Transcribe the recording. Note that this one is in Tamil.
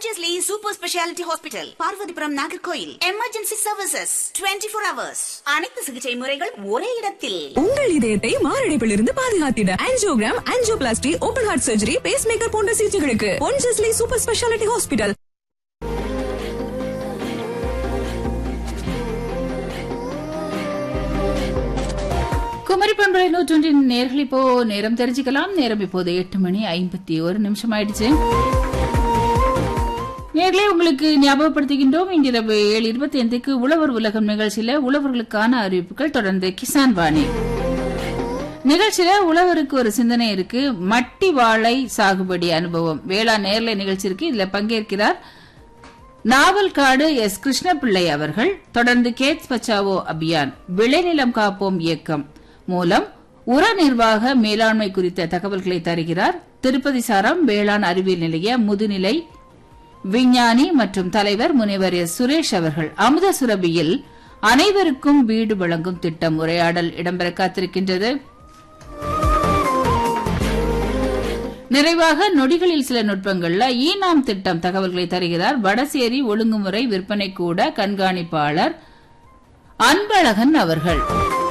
Pondicherry Super Speciality Hospital, Parvathipuram Nagercoil emergency services 24 four hours அனைத்து சிகிச்சை முறைகள் ஒரே இடத்தில் உங்கள் இதயத்தை மாரடைப்பிலிருந்து பாதுகாத்திட angiogram angioplasty open heart surgery pacemaker போன்ற சிகிச்சைகளுக்கு பொன்ஜஸ்லி சூப்பர் ஸ்பெஷாலிட்டி ஹாஸ்பிட்டல் குமரி பண்பலை நூற்றொன்றின் நேர்கள் இப்போ நேரம் தெரிஞ்சுக்கலாம் நேரம் இப்போது எட்டு மணி ஐம்பத்தி ஒரு நிமிஷம் ஆயிடுச்சு நேர்களே உங்களுக்கு ஞாபகப்படுத்துகின்றோம் இன்றிரவு ஏழு இருபத்தி ஐந்துக்கு உழவர் உலகம் நிகழ்ச்சியில உழவர்களுக்கான அறிவிப்புகள் தொடர்ந்து கிசான் வாணி நிகழ்ச்சியில உழவருக்கு ஒரு சிந்தனை இருக்கு மட்டி வாழை சாகுபடி அனுபவம் வேளாண் நேர்லை நிகழ்ச்சி இருக்கு இதுல பங்கேற்கிறார் நாவல்காடு எஸ் கிருஷ்ணபிள்ளை அவர்கள் தொடர்ந்து கேட்ஸ் பச்சாவோ அபியான் விளைநிலம் காப்போம் இயக்கம் மூலம் உர நிர்வாக மேலாண்மை குறித்த தகவல்களை தருகிறார் திருப்பதி சாரம் வேளாண் அறிவியல் நிலைய முதுநிலை விஞ்ஞானி மற்றும் தலைவர் முனைவர் எஸ் சுரேஷ் அவர்கள் அமுத சுரபியில் அனைவருக்கும் வீடு வழங்கும் திட்டம் உரையாடல் இடம்பெற காத்திருக்கின்றது நிறைவாக நொடிகளில் சில நுட்பங்கள்ல ஈனாம் திட்டம் தகவல்களை தருகிறார் வடசேரி ஒழுங்குமுறை விற்பனை கூட கண்காணிப்பாளர் அன்பழகன் அவர்கள்